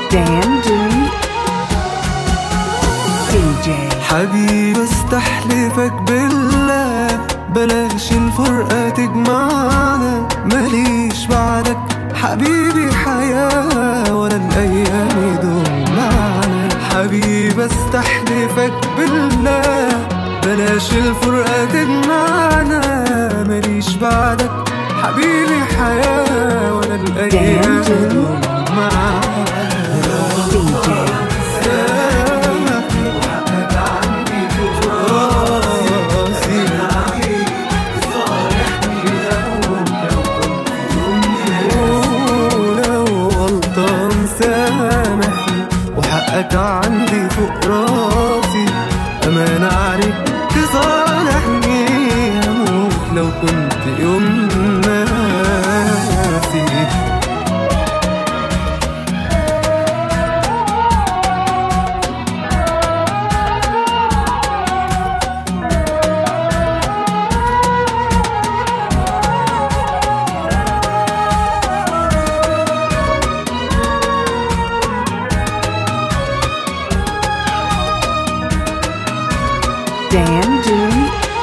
Dan Doom DJ حبيبي استحلفك بالله بلاش الفرقة تجمعنا ماليش بعدك حبيبي حياة ولا الأيام يدوم معنا حبيبي استحلفك بالله بلاش الفرقة تجمعنا ماليش بعدك حبيبي حياة ولا الأيام يدوم معنا DJ ولو غلطان سامحني وحقك عندي فوق راسي أمانة عليك تصالحني هموت لو كنت يوم ناسي Dan Doom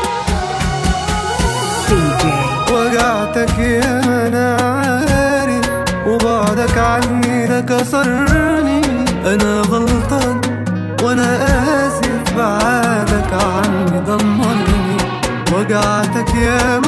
DJ وجعتك يا ما انا عارف وبعدك عني ده كسرني انا غلطان وانا اسف بعدك عني دمرني وجعتك يا ما